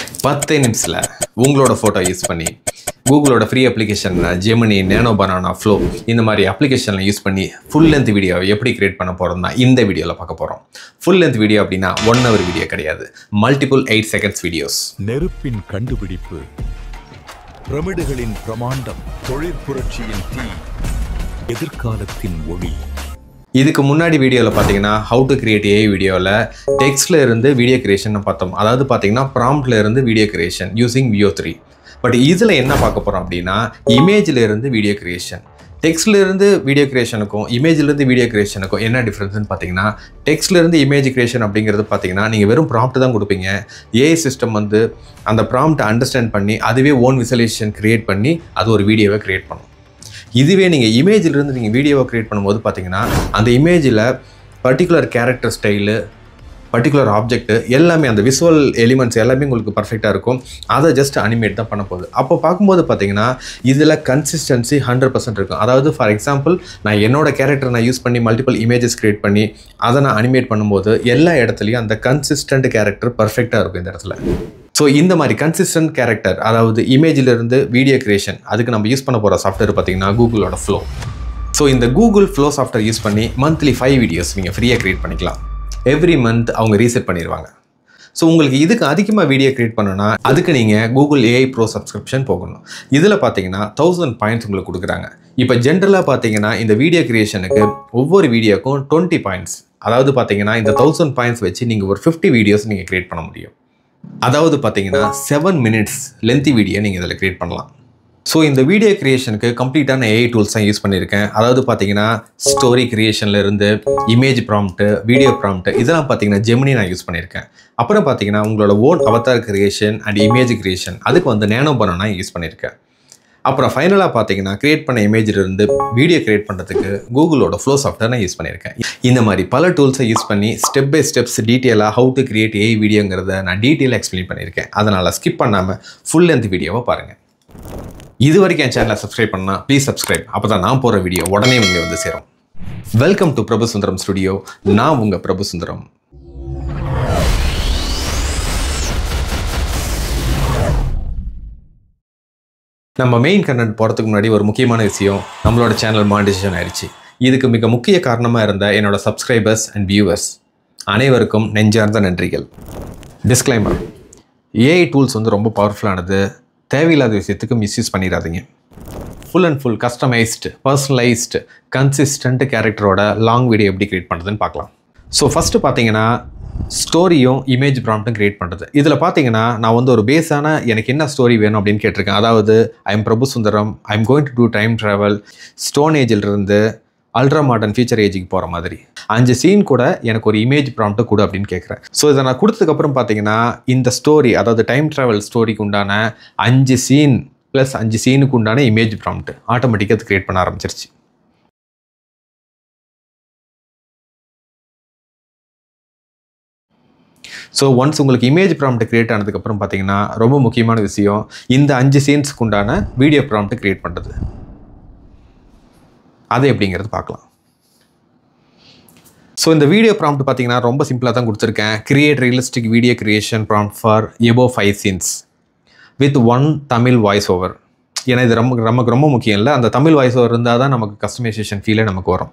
பத்தே நிமிஷத்தில் உங்களோட ஃபோட்டோ யூஸ் பண்ணி கூகுளோட free application Gemini nano banana flow இந்த மாதிரி அப்ளிகேஷனில் யூஸ் பண்ணி ஃபுல் லென்த் வீடியோ எப்படி கிரியேட் பண்ண போகிறோம்னா இந்த வீடியோவில் பார்க்க போகிறோம் ஃபுல் லென்த் வீடியோ அப்படின்னா ஒன் ஹவர் வீடியோ கிடையாது மல்டிபிள் எயிட் செகண்ட்ஸ் வீடியோஸ் நெருப்பின் கண்டுபிடிப்பு பிரமிடுகளின் பிரமாண்டம் தொழிற்புரட்சியின் தீ எதிர்காலத்தின் ஒளி இதுக்கு முன்னாடி வீடியோவில் பார்த்தீங்கன்னா ஹவு டு கிரியேட் ஏஐ வீடியோவில் டெக்ஸ்ட்ல இருந்து வீடியோ கிரியேஷன் பார்த்தோம் அதாவது பார்த்தீங்கன்னா ப்ராம்ப்ட்ல இருந்து video creation using Veo three but இதில் என்ன பார்க்க போகிறோம் அப்படின்னா இமேஜில் இருந்து வீடியோ கிரியேஷன் டெக்ஸ்ட்ல இருந்து வீடியோ கிரியேஷனுக்கும் இமேஜ்ல இருந்து வீடியோ கிரியேஷனுக்கும் என்ன டிஃப்ரென்ஸ்னு பார்த்தீங்கன்னா டெக்ஸ்ட்ல இருந்து இமேஜ் கிரியேஷன் அப்படிங்கிறது பார்த்தீங்கன்னா நீங்கள் வெறும் ப்ராம்ப்ட் தான் கொடுப்பீங்க ஏஐ சிஸ்டம் வந்து அந்த ப்ராம்ப்டை அண்டர்ஸ்டாண்ட் பண்ணி அதுவே ஓன் விசலேஷன் கிரியேட் பண்ணி அது ஒரு வீடியோவை கிரியேட் பண்ணும் இதுவே நீங்கள் இமேஜிலிருந்து நீங்கள் வீடியோவை க்ரியேட் பண்ணும்போது பார்த்தீங்கன்னா அந்த இமேஜில் particular character style particular object எல்லாமே அந்த விசுவல் எலிமெண்ட்ஸ் எல்லாமே உங்களுக்கு பர்ஃபெக்டாக இருக்கும் அதை ஜஸ்ட் அனிமேட் தான் பண்ண போகுது அப்போ பார்க்கும்போது பார்த்தீங்கன்னா இதில் கன்சிஸ்டன்சி ஹண்ட்ரட் பர்சன்ட் இருக்கும் அதாவது ஃபார் எக்ஸாம்பிள் நான் என்னோட கேரக்டர் நான் யூஸ் பண்ணி மல்டிபிள் இமேஜஸ் கிரியேட் பண்ணி அதை நான் அனிமேட் பண்ணும்போது எல்லா இடத்துலையும் அந்த கன்சிஸ்டன்ட் கேரக்டர் பர்ஃபெக்டாக இருக்கும் இந்த இடத்துல ஸோ இந்த மாதிரி கன்சிஸ்டன்ட் கேரக்டர் அதாவது இமேஜில் இருந்து வீடியோ கிரியேஷன் அதுக்கு நம்ம யூஸ் பண்ண போகிற சாஃப்ட்வேர் பார்த்தீங்கன்னா கூகுளோட ஃப்ளோ ஸோ இந்த கூகுள் ஃப்ளோ சாஃப்ட்வேர் யூஸ் பண்ணி மந்த்லி ஃபைவ் வீடியோஸ் நீங்கள் ஃப்ரீயாக கிரியேட் பண்ணிக்கலாம் எவ்ரி மந்த் அவங்க ரீசெட் பண்ணிடுவாங்க ஸோ உங்களுக்கு இதுக்கு அதிகமாக வீடியோ கிரியேட் பண்ணணும்னா அதுக்கு நீங்கள் கூகுள் ஏஐ ப்ரோ சப்ஸ்கிரிப்ஷன் போகணும் இதில் பார்த்தீங்கன்னா தௌசண்ட் பாயிண்ட்ஸ் உங்களுக்கு கொடுக்குறாங்க இப்போ ஜென்ரலாக பார்த்தீங்கன்னா இந்த வீடியோ கிரியேஷனுக்கு ஒவ்வொரு வீடியோக்கும் டுவெண்ட்டி பாயிண்ட்ஸ் அதாவது பார்த்தீங்கன்னா இந்த தௌசண்ட் பாயிண்ட்ஸ் வச்சு நீங்கள் ஒரு ஃபிஃப்டி வீடியோஸ் நீங்கள் கிரியேட் பண்ண முடியும் அதாவது பார்த்தீங்கன்னா செவன் மினிட்ஸ் லென்த்தி வீடியோ நீங்கள் இதில் கிரியேட் பண்ணலாம் ஸோ இந்த வீடியோ கிரியேஷனுக்கு கம்ப்ளீட்டான ஏஐ டூல்ஸ் தான் யூஸ் பண்ணியிருக்கேன் அதாவது பார்த்தீங்கன்னா ஸ்டோரி கிரியேஷன்ல இருந்து இமேஜ் ப்ராம்ப்ட்டு வீடியோ ப்ராம்ப்ட் இதெல்லாம் பார்த்தீங்கன்னா ஜெமினி நான் யூஸ் பண்ணியிருக்கேன் அப்புறம் பார்த்தீங்கன்னா உங்களோட own avatar creation and image creation அதுக்கு வந்து நேனோ பனானா யூஸ் பண்ணியிருக்கேன் அப்புறம் ஃபைனலாக பார்த்தீங்கன்னா கிரியேட் பண்ண இமேஜில் இருந்து வீடியோ கிரியேட் பண்ணுறதுக்கு கூகுளோட ஃப்ளோ சாஃப்ட்வேர் நான் யூஸ் பண்ணியிருக்கேன் இந்த மாதிரி பல டூல்ஸை யூஸ் பண்ணி ஸ்டெப் பை ஸ்டெப்ஸ் டீட்டெயிலாக ஹவு டு கிரியேட் ஏஐ வீடியோங்கிறத நான் டீட்டெயிலாக எக்ஸ்பிளைன் பண்ணியிருக்கேன் அதனால் ஸ்கிப் பண்ணாமல் ஃபுல் லென்த் வீடியோவை பாருங்கள் இது வரைக்கும் என் சேனலை சப்ஸ்கிரைப் பண்ணால் ப்ளீஸ் சப்ஸ்கிரைப் அப்போ தான் நான் போகிற வீடியோ உடனே உங்களை வந்து சேரும் welcome to Prabhu Sundaram studio நான் உங்கள் பிரபு சுந்தரம் நம்ம மெயின் கண்டென்ட் போகிறதுக்கு முன்னாடி ஒரு முக்கியமான விஷயம் நம்மளோட சேனல் மானிட்டேஷன் ஆயிடுச்சு இதுக்கு மிக முக்கிய காரணமாக இருந்த என்னோட சப்ஸ்கிரைபர்ஸ் அண்ட் வியூவர்ஸ் அனைவருக்கும் நெஞ்சார்ந்த நன்றிகள் டிஸ்க்ளைமர் ஏஐ டூல்ஸ் வந்து ரொம்ப பவர்ஃபுல்லானது தேவையில்லாத விஷயத்துக்கு மிஸ்யூஸ் பண்ணிடாதீங்க full and full customised personalised consistent கேரக்டரோட லாங் வீடியோ எப்படி கிரியேட் பண்ணுறதுன்னு பார்க்கலாம் ஸோ ஃபஸ்ட்டு பார்த்தீங்கன்னா ஸ்டோரியும் இமேஜ் ப்ராம்ப்ட்டும் கிரியேட் பண்ணுறது இதில் பார்த்தீங்கன்னா நான் வந்து ஒரு பேஸான எனக்கு என்ன ஸ்டோரி வேணும் அப்படின்னு கேட்டிருக்கேன் அதாவது I'm Prabhu Sundaram I'm going to do time travel stone ஏஜிலிருந்து அல்ட்ரா மாடர்ன் ஃபியூச்சர் ஏஜுக்கு போகிற மாதிரி அஞ்சு சீன் கூட எனக்கு ஒரு இமேஜ் ப்ராம்ப்ட்டு கொடு அப்படின்னு கேட்குறேன் ஸோ இதை நான் கொடுத்ததுக்கப்புறம் பார்த்தீங்கன்னா இந்த ஸ்டோரி அதாவது டைம் ட்ராவல் ஸ்டோரிக்கு உண்டான அஞ்சு சீன் ப்ளஸ் அஞ்சு சீனுக்கு உண்டான இமேஜ் ப்ராம்ப்ட் ஆட்டோமேட்டிக்காக அது கிரியேட் பண்ண ஆரம்பிச்சிருச்சு ஸோ ஒன்ஸ் உங்களுக்கு இமேஜ் ப்ராம்ப்ட் கிரியேட் ஆனதுக்கப்புறம் பார்த்தீங்கன்னா ரொம்ப முக்கியமான விஷயம் இந்த அஞ்சு சீன்ஸ்க்கு உண்டான வீடியோ ப்ராம்ப்ட் கிரியேட் பண்ணுறது அது எப்படிங்கிறது பார்க்கலாம் ஸோ இந்த வீடியோ ப்ராம்ப்ட் பார்த்தீங்கன்னா ரொம்ப சிம்பிளாக தான் கொடுத்துருக்கேன் create realistic video creation prompt for about five scenes with one Tamil voice over ஏன்னா இது ரொம்ப நமக்கு ரொம்ப முக்கியம் இல்லை அந்த தமிழ் வாய்ஸ் ஓவர் இருந்தால் தான் நமக்கு கஸ்டமைசேஷன் ஃபீலே நமக்கு வரும்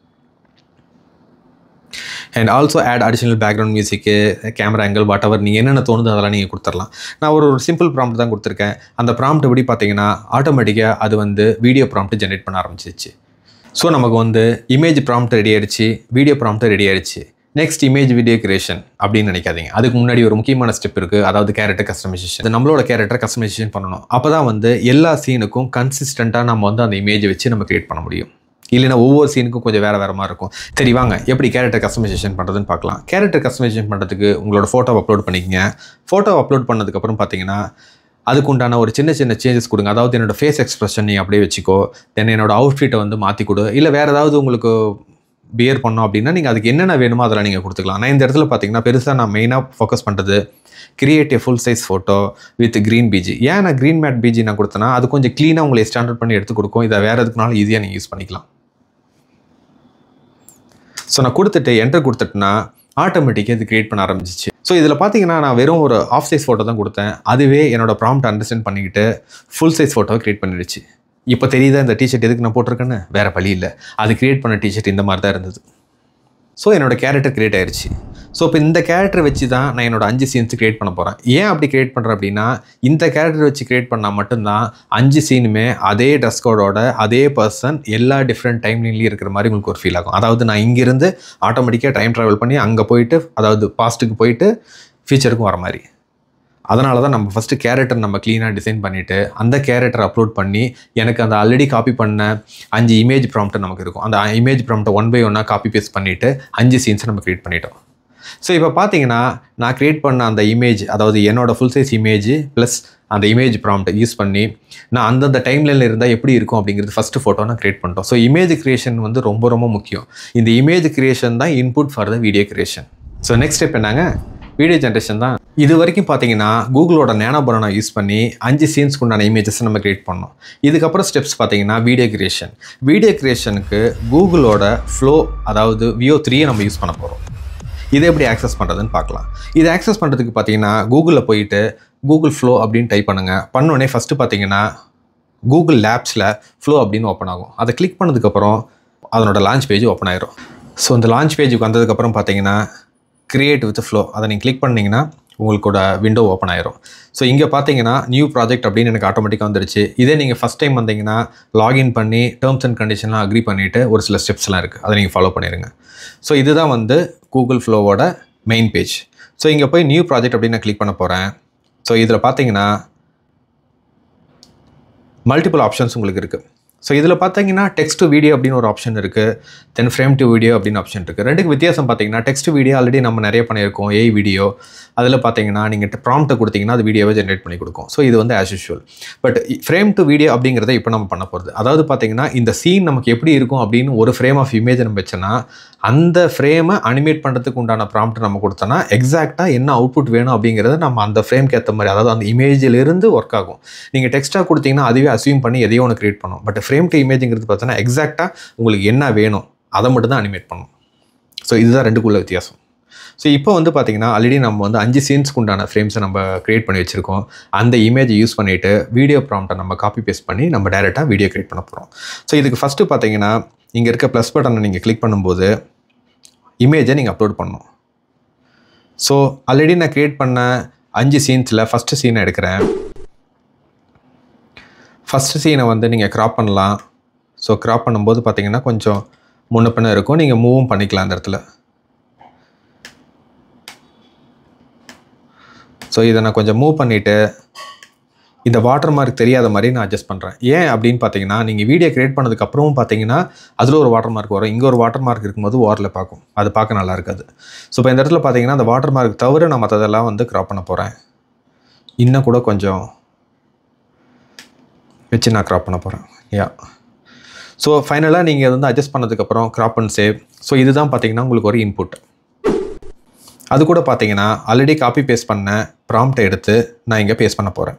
and also add additional background music camera angle whatever நீங்கள் என்னென்ன தோணுது அதெல்லாம் நீங்கள் கொடுத்துடலாம் நான் ஒரு ஒரு சிம்பிள் ப்ராம்ப்ட் தான் கொடுத்துருக்கேன் அந்த ப்ராம்ப்ட் எப்படி பார்த்தீங்கன்னா ஆட்டோமேட்டிக்காக அது வந்து வீடியோ ப்ராம்ப்ட் ஜென்ரேட் பண்ண ஆரம்பிச்சிச்சு ஸோ நமக்கு வந்து இமேஜ் ப்ராம்ப்ட் ரெடி ஆயிடுச்சு வீடியோ ப்ராம்ப்ட் ரெடி ஆயிடுச்சு நெக்ஸ்ட் இமேஜ் வீடியோ கிரியேஷன் அப்படின்னு நினைக்காதீங்க அதுக்கு முன்னாடி ஒரு முக்கியமான ஸ்டெப் இருக்குது அதாவது கேரக்டர் கஸ்டமைசேஷன் நம்மளோட கேரக்டர் கஸ்டமைசேஷன் பண்ணணும் அப்போ தான் வந்து எல்லா சீனுக்கும் கன்சிஸ்டண்ட்டாக நம்ம வந்து அந்த இமேஜை வச்சு நம்ம கிரியேட் பண்ண முடியும் இல்லைனா ஒவ்வொரு சீனுக்கும் கொஞ்சம் வேறு வேறு மாதிரி இருக்கும் சரி வாங்க எப்படி கேரக்டர் கஸ்டமைசேஷன் பண்ணுறதுன்னு பார்க்கலாம் கேரக்டர் கஸ்டமைசேஷன் பண்ணுறதுக்கு உங்களோட ஃபோட்டோ அப்லோட் பண்ணிக்கங்க ஃபோட்டோ அப்லோட் பண்ணதுக்கப்புறம் பார்த்தீங்கன்னா அதுக்கு உண்டான ஒரு சின்ன சின்ன சேஞ்சஸ் கொடுங்க அதாவது என்னோட ஃபேஸ் எக்ஸ்பிரஷன் நீ அப்படியே வச்சுக்கோ தென் என்னோட அவுட்ஃபிட்டை வந்து மாற்றி கொடு இல்லை வேறு ஏதாவது உங்களுக்கு பியர் பண்ணோம் அப்படின்னா நீங்கள் அதுக்கு என்னென்ன வேணுமோ அதெல்லாம் நீங்கள் கொடுத்துக்கலாம் நான் இந்த இடத்துல பார்த்தீங்கன்னா பெருசாக நான் மெயினாக ஃபோக்கஸ் பண்ணுறது create a full size photo with green BG ஏன் நான் க்ரீன் மேட் பிஜி நான் கொடுத்தேன்னா அது கொஞ்சம் க்ளீனாக உங்களை ஸ்டாண்டர்ட் பண்ணி எடுத்து கொடுக்கும் இதை வேறு எதுக்குனாலும் ஈஸியாக நீங்கள் யூஸ் பண்ணிக்கலாம் ஸோ நான் கொடுத்துட்டு என்டர் கொடுத்துட்டுனா ஆட்டோமேட்டிக்காக இது கிரியேட் பண்ண ஆரம்பிச்சிச்சு ஸோ இதில் பார்த்தீங்கன்னா நான் வெறும் ஒரு ஆஃப் சைஸ் ஃபோட்டோ தான் கொடுத்தேன் அதுவே என்னோட ப்ராம்ப்ட் அண்டர்ஸ்டாண்ட் பண்ணிக்கிட்டு ஃபுல் சைஸ் ஃபோட்டோவை க்ரியேட் பண்ணிடுச்சு இப்போ தெரியுதா இந்த டிஷர்ட் எதுக்கு நான் போட்டிருக்கேன்னு வேறு வழி இல்லை அது க்ரியேட் பண்ண டிஷர்ட் இந்த மாதிரி தான் இருந்தது ஸோ என்னோட கேரக்டர் க்ரியேட் ஆயிருச்சு ஸோ இப்போ இந்த கேரக்டர் வச்சு தான் நான் என்னோட அஞ்சு சீன்ஸ் க்ரியேட் பண்ண போகிறேன் ஏன் அப்படி க்ரியேட் பண்ணுறேன் அப்படின்னா இந்த கேரக்டர் வச்சு க்ரியேட் பண்ணால் மட்டும்தான் அஞ்சு சீனுமே அதே ட்ரெஸ் கோடோட அதே பர்சன் எல்லா டிஃப்ரெண்ட் டைம்லைன்லேயும் இருக்கிற மாதிரி உங்களுக்கு ஒரு ஃபீல் ஆகும் அதாவது நான் இங்கேருந்து ஆட்டோமேட்டிக்காக டைம் ட்ராவல் பண்ணி அங்கே போயிட்டு அதாவது பாஸ்ட்டுக்கு போயிட்டு ஃபியூச்சருக்கும் வர மாதிரி அதனால தான் நம்ம ஃபஸ்ட்டு கேரக்டர் நம்ம க்ளீனாக டிசைன் பண்ணிவிட்டு அந்த கேரக்டர் அப்லோட் பண்ணி எனக்கு அந்த ஆல்ரெடி காப்பி பண்ண அஞ்சு இமேஜ் ப்ராம்ப்ட் நமக்கு இருக்கும் அந்த இமேஜ் ப்ராம்ப்ட்டை ஒன் பை ஒன்னாக காப்பி பேஸ்ட் பண்ணிவிட்டு அஞ்சு சீன்ஸை நம்ம க்ரியேட் பண்ணிட்டோம் ஸோ இப்போ பார்த்தீங்கன்னா நான் க்ரியேட் பண்ண அந்த இமேஜ் அதாவது என்னோட ஃபுல் சைஸ் இமேஜ் ப்ளஸ் அந்த இமேஜ் ப்ராம்ப்ட் யூஸ் பண்ணி நான் அந்தந்த டைம்லைனில் இருந்தால் எப்படி இருக்கும் அப்படிங்கிறது ஃபஸ்ட்டு ஃபோட்டோ நான் க்ரியேட் பண்ணிட்டோம் ஸோ இமேஜ் கிரியேஷன் வந்து ரொம்ப ரொம்ப முக்கியம் இந்த இமேஜ் கிரியேஷன் தான் input for the video creation so next step என்னங்க வீடியோ ஜென்ரேஷன் தான் இது வரைக்கும் பார்த்தீங்கன்னா கூகுளோட நேனோ பனானா யூஸ் பண்ணி அஞ்சு சீன்ஸ்க்கு உண்டான இமேஜஸ் நம்ம கிரியேட் பண்ணோம் இதுக்கப்புறம் ஸ்டெப்ஸ் பார்த்தீங்கன்னா வீடியோ கிரியேஷன் வீடியோ கிரியேஷனுக்கு கூகுளோட ஃப்ளோ அதாவது வியோ த்ரீயை நம்ம யூஸ் பண்ண போகிறோம் இதை எப்படி ஆக்சஸ் பண்ணுறதுன்னு பார்க்கலாம் இதை ஆக்சஸ் பண்ணுறதுக்கு பார்த்தீங்கன்னா கூகுளில் போயிட்டு கூகுள் ஃப்ளோ அப்படின்னு டைப் பண்ணுங்கள் பண்ணோடனே ஃபஸ்ட்டு பார்த்தீங்கன்னா கூகுள் லேப்ஸில் ஃப்ளோ அப்படின்னு ஓப்பன் ஆகும் அதை கிளிக் பண்ணதுக்கப்புறம் அதனோட லான்ச் பேஜ் ஓப்பன் ஆயிரும் ஸோ இந்த லான்ச் பேஜுக்கு வந்ததுக்கப்புறம் பார்த்தீங்கன்னா கிரியேட் வித் ஃப்ளோ அதை நீங்கள் கிளிக் பண்ணிங்கன்னா உங்களுக்கோட விண்டோ ஓப்பன் ஆயிரும் ஸோ இங்கே பார்த்தீங்கன்னா நியூ ப்ராஜெக்ட் அப்படின்னு எனக்கு ஆட்டோமேட்டிக்காக வந்துருச்சு இதே நீங்கள் ஃபஸ்ட் டைம் வந்தீங்கன்னா லாகின் பண்ணி டேர்ம்ஸ் அண்ட் கண்டிஷன்லாம் அக்ரி பண்ணிவிட்டு ஒரு சில ஸ்டெப்ஸ்லாம் இருக்குது அதை நீங்கள் ஃபாலோ பண்ணிடுங்க ஸோ இதுதான் வந்து கூகுள் ஃப்ளோவோட மெயின் பேஜ் ஸோ இங்கே போய் நியூ ப்ராஜெக்ட் அப்படின்னு நான் கிளிக் பண்ண போகிறேன் ஸோ இதில் பார்த்தீங்கன்னா மல்டிபிள் ஆப்ஷன்ஸ் உங்களுக்கு இருக்குது ஸோ இதில் பார்த்தீங்கன்னா டெக்ஸ்ட் டு வீடியோ அப்படின்னு ஒரு ஆப்ஷன் இருக்குது தென் ஃப்ரேம் டு வீடியோ அப்படின்னு ஆப்ஷன் இருக்குது ரெண்டுக்கு வித்தியாசம் பார்த்தீங்கன்னா டெக்ஸ்ட் வீடியோ ஆல்ரெடி நம்ம நிறைய பண்ணியிருக்கோம் ஏஐ வீடியோ அதில் பார்த்தீங்கன்னா நீங்கள் ப்ராம்ப்ட்டை கொடுத்தீங்கன்னா அது வீடியோவை ஜென்ரேட் பண்ணி கொடுக்கும் ஸோ இது வந்து as usual but frame to video அப்படிங்கிறத இப்போ நம்ம பண்ண போகிறது அதாவது பார்த்தீங்கன்னா இந்த சீன் நமக்கு எப்படி இருக்கும் அப்படின்னு ஒரு ஃப்ரேம் ஆஃப் இமேஜ் நம்ம வச்சோன்னா அந்த ஃப்ரேமை அனிமேட் பண்ணுறதுக்கு உண்டான ப்ராம்ப்ட் நம்ம கொடுத்தோன்னா எக்ஸாக்டாக என்ன அவுட்புட் வேணும் அப்படிங்கிறத நம்ம அந்த ஃப்ரேம்க்கு ஏற்ற மாதிரி அதாவது அந்த இமேஜிலிருந்து ஒர்க் ஆகும் நீங்கள் டெக்ஸ்ட்டாக கொடுத்தீங்கன்னா அதுவே அசியூம் பண்ணி எதையோ ஒன்று கிரியேட் பண்ணும் பட் ஃப்ரேம் டு இமேஜுங்கிறது பார்த்தோன்னா எக்ஸாக்டாக உங்களுக்கு என்ன வேணும் அதை மட்டும் தான் அனிமேட் பண்ணும் ஸோ இதுதான் ரெண்டுக்குள்ள வித்தியாசம் ஸோ இப்போ வந்து பார்த்தீங்கன்னா ஆல்ரெடி நம்ம வந்து அஞ்சு சீன்ஸ்க்கு உண்டான ஃப்ரேம்ஸை நம்ம க்ரியேட் பண்ணி வச்சுருக்கோம் அந்த இமேஜை யூஸ் பண்ணிவிட்டு வீடியோ ப்ராம்ப்டை நம்ம காப்பி பேஸ்ட் பண்ணி நம்ம டேரெக்டாக வீடியோ க்ரியேட் பண்ண போகிறோம் ஸோ இதுக்கு ஃபஸ்ட்டு பார்த்தீங்கன்னா இங்கே இருக்க ப்ளஸ் பட்டனை நீங்கள் கிளிக் பண்ணும்போது இமேஜை நீங்கள் அப்லோட் பண்ணணும் ஸோ ஆல்ரெடி நான் க்ரியேட் பண்ண அஞ்சு சீன்ஸில் ஃபஸ்ட்டு சீனை எடுக்கிறேன் ஃபஸ்ட்டு சீனை வந்து நீங்கள் க்ராப் பண்ணலாம் ஸோ க்ராப் பண்ணும்போது பார்த்தீங்கன்னா கொஞ்சம் முன்ன பின்ன இருக்கும் நீங்கள் மூவும் பண்ணிக்கலாம் அந்த இடத்துல ஸோ இதை நான் கொஞ்சம் மூவ் பண்ணிவிட்டு இந்த வாட்டர் மார்க் தெரியாத மாதிரி நான் அட்ஜஸ்ட் பண்ணுறேன் ஏன் அப்படின்னு பார்த்தீங்கன்னா நீங்கள் வீடியோ கிரியேட் பண்ணதுக்கப்புறமும் பார்த்தீங்கன்னா அதில் ஒரு வாட்டர் மார்க் வரும் இங்கே ஒரு வாட்டர் மார்க் இருக்கும்போது வாரில் பார்க்கும் அது பார்க்க நல்லா இருக்காது ஸோ இப்போ இந்த இடத்துல பார்த்தீங்கன்னா அந்த வாட்டர் மார்க் தவிர நான் மற்றதெல்லாம் வந்து க்ராப் பண்ண போகிறேன் இன்னும் கூட கொஞ்சம் வச்சு நான் க்ராப் பண்ண போகிறேன் யா ஸோ ஃபைனலாக நீங்கள் வந்து அட்ஜஸ்ட் பண்ணதுக்கப்புறம் க்ராப் அண்ட் சேவ் ஸோ இதுதான் பார்த்தீங்கன்னா உங்களுக்கு ஒரு இன்புட் அது கூட பார்த்தீங்கன்னா ஆல்ரெடி காப்பி பேஸ்ட் பண்ண ப்ராம்ப்டை எடுத்து நான் இங்கே பேஸ்ட் பண்ண போகிறேன்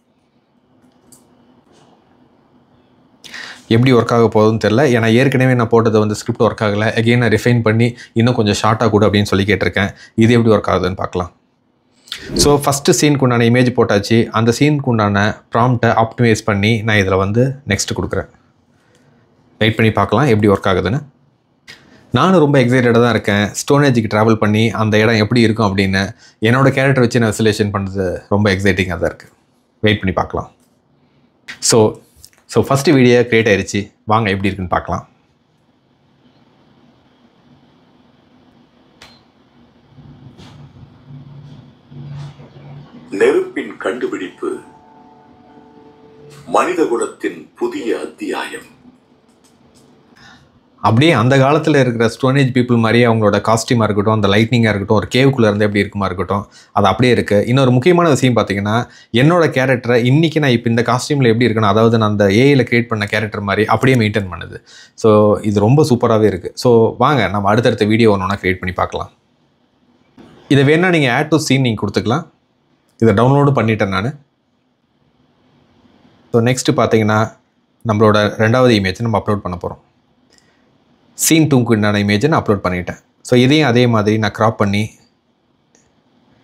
எப்படி ஒர்க் ஆக போகுதுன்னு தெரில ஏன்னா ஏற்கனவே நான் போட்டது வந்து ஸ்கிரிப்ட் ஒர்க் ஆகலை எகெயின் நான் ரிஃபைன் பண்ணி இன்னும் கொஞ்சம் ஷார்ட்டாக கூட அப்படின்னு சொல்லி கேட்டிருக்கேன் இது எப்படி ஒர்க் ஆகுதுன்னு பார்க்கலாம் ஸோ ஃபஸ்ட்டு சீனுக்கு உண்டான இமேஜ் போட்டாச்சு அந்த சீனுக்கு உண்டான ப்ராம்ப்டை ஆப்டிமைஸ் பண்ணி நான் இதில் வந்து நெக்ஸ்ட் கொடுக்குறேன் வெயிட் பண்ணி பார்க்கலாம் எப்படி ஒர்க் ஆகுதுன்னு நானும் ரொம்ப எக்ஸைட்டடாக தான் இருக்கேன் ஸ்டோனேஜுக்கு ட்ராவல் பண்ணி அந்த இடம் எப்படி இருக்கும் அப்படின்னு என்னோடய கேரக்டர் வச்சு நான் விசுலேஷன் பண்ணுறது ரொம்ப எக்ஸைட்டிங்காக தான் இருக்குது வெயிட் பண்ணி பார்க்கலாம் so so first video create ஆயிடுச்சு வாங்க எப்படி இருக்குன்னு பார்க்கலாம் நெருப்பின் கண்டுபிடிப்பு மனிதகுலத்தின் புதிய அத்தியாயம் அப்படியே அந்த காலத்தில் இருக்கிற ஸ்டோனேஜ் பீப்புள் மாதிரியே அவங்களோட காஸ்டியூமாக இருக்கட்டும் அந்த லைட்னிங்காக இருக்கட்டும் ஒரு கேவுக்குள்ளே இருந்து எப்படி இருக்குமா இருக்கட்டும் அது அப்படியே இருக்குது இன்னொரு முக்கியமான விஷயம் பார்த்தீங்கன்னா என்னோட கேரக்டரை இன்றைக்கி நான் இப்போ இந்த காஸ்டியூமில் எப்படி இருக்கணும் அதாவது நான் அந்த ஏஐயில் க்ரியேட் பண்ண கேரக்டர் மாதிரி அப்படியே மெயின்டைன் பண்ணுது ஸோ இது ரொம்ப சூப்பராகவே இருக்குது ஸோ வாங்க நம்ம அடுத்தடுத்த வீடியோ ஒன்று ஒன்றா க்ரியேட் பண்ணி பார்க்கலாம் இதை வேணால் நீங்கள் ஆட் டு சீன் நீங்கள் கொடுத்துக்கலாம் இதை டவுன்லோடு பண்ணிட்டேன் நான் ஸோ நெக்ஸ்ட்டு பார்த்தீங்கன்னா நம்மளோட ரெண்டாவது இமேஜ் நம்ம அப்லோட் பண்ண போகிறோம் சீன் டூக்கு உண்டான இமேஜை நான் அப்லோட் பண்ணிட்டேன் ஸோ இதையும் அதே மாதிரி நான் க்ராப் பண்ணி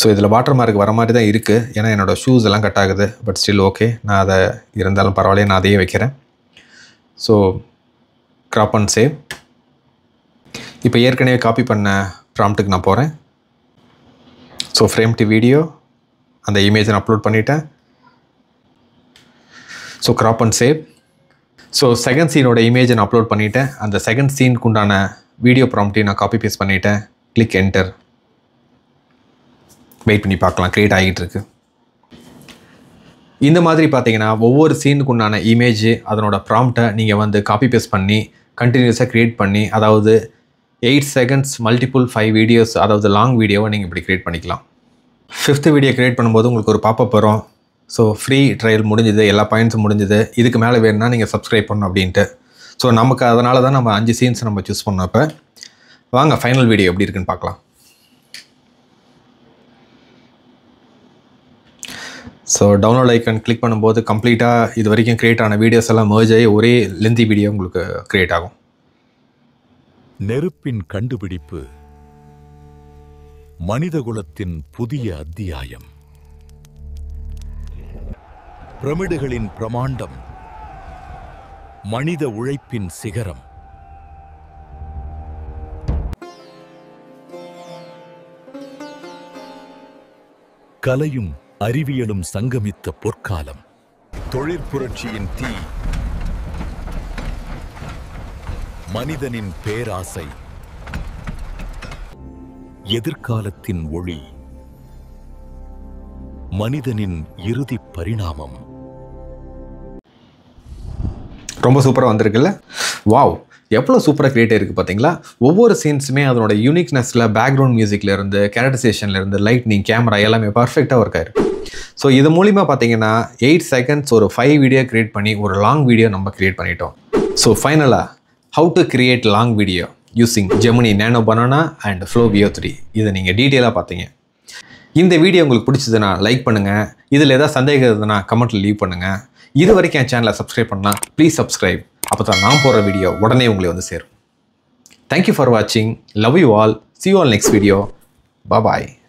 ஸோ இதில் வாட்டர் மார்க் வர மாதிரி தான் இருக்குது ஏன்னா என்னோடய ஷூஸ் எல்லாம் கட் ஆகுது பட் ஸ்டில் ஓகே நான் அதை இருந்தாலும் பரவாயில்ல நான் அதையே வைக்கிறேன் ஸோ க்ராப் அண்ட் சேவ் இப்போ ஏற்கனவே காப்பி பண்ண ப்ராம்ப்ட்டுக்கு நான் போகிறேன் ஸோ ஃப்ரேம் டு வீடியோ அந்த இமேஜை நான் அப்லோட் பண்ணிட்டேன் so crop and save so second சீனோட இமேஜை நான் அப்லோட் பண்ணிட்டேன் அந்த செகண்ட் சீனுக்கு உண்டான வீடியோ ப்ராம்ப்டையும் நான் காப்பி பேஸ்ட் பண்ணிட்டேன் கிளிக் என்டர் வெயிட் பண்ணி பார்க்கலாம் க்ரியேட் ஆகிட்டு இருக்கு இந்த மாதிரி பார்த்தீங்கன்னா ஒவ்வொரு சீனுக்கு உண்டான இமேஜ் அதனோட ப்ராம்ப்டை நீங்கள் வந்து காப்பி பேஸ்ட் பண்ணி கண்டினியூஸாக க்ரியேட் பண்ணி அதாவது eight seconds multiple five videos அதாவது லாங் வீடியோவை நீங்கள் இப்படி க்ரியேட் பண்ணிக்கலாம் ஃபிஃப்த்து வீடியோ க்ரியேட் பண்ணும்போது உங்களுக்கு ஒரு பாப்பப் வரும் ஸோ ஃப்ரீ ட்ரையல் முடிஞ்சுது எல்லா பாயிண்ட்ஸும் முடிஞ்சுது இதுக்கு மேலே வேணும்னா நீங்கள் சப்ஸ்கிரைப் பண்ணணும் அப்படின்ட்டு ஸோ நமக்கு அதனால தான் நம்ம அஞ்சு சீன்ஸ் நம்ம சூஸ் பண்ணோம் இப்போ வாங்க ஃபைனல் வீடியோ எப்படி இருக்குன்னு பார்க்கலாம் ஸோ டவுன்லோட் ஐக்கன் கிளிக் பண்ணும்போது கம்ப்ளீட்டாக இது வரைக்கும் க்ரியேட் ஆன வீடியோஸ் எல்லாம் merge ஆகி ஒரே லென்த்தி வீடியோ உங்களுக்கு க்ரியேட் ஆகும் நெருப்பின் கண்டுபிடிப்பு மனிதகுலத்தின் புதிய அத்தியாயம் பிரமிடுகளின் பிரமாண்டம் மனித உழைப்பின் சிகரம் கலையும் அறிவியலும் சங்கமித்த பொற்காலம் தொழிற்புரட்சியின் தீ மனிதனின் பேராசை எதிர்காலத்தின் ஒளி மனிதனின் இறுதி பரிணாமம் ரொம்ப சூப்பராக வந்திருக்குல்ல வாவ் எவ்வளோ சூப்பராக கிரியேட் இருக்குது பார்த்தீங்களா ஒவ்வொரு சீன்ஸுமே அதனோட யூனிக்னஸில் பேக்ரவுண்ட் மியூசிக்ல இருந்து கேரக்டரைசேஷன்ல இருந்து லைட்னிங் கேமரா எல்லாமே பர்ஃபெக்டாக ஒர்க் ஆயிருக்கு ஸோ இது மூலிமா பார்த்தீங்கன்னா எயிட் செகண்ட்ஸ் ஒரு ஃபைவ் வீடியோ கிரியேட் பண்ணி ஒரு லாங் வீடியோ நம்ம கிரியேட் பண்ணிட்டோம் ஸோ ஃபைனலாக how to create long video using Gemini nano banana and flow Veo three இதை நீங்கள் டீட்டெயிலாக பார்த்தீங்க இந்த வீடியோ உங்களுக்கு பிடிச்சதுன்னா லைக் பண்ணுங்கள் இதில் ஏதாவது சந்தேகம் இருந்ததுன்னா கமெண்ட்டில் லீவ் பண்ணுங்கள் இது வரைக்கும் என் சேனலை சப்ஸ்கிரைப் பண்ணால் ப்ளீஸ் சப்ஸ்கிரைப் அப்போ தான் நான் போகிற வீடியோ உடனே உங்களை வந்து சேரும் தேங்க்யூ ஃபார் வாட்சிங் love you all see you all next video bye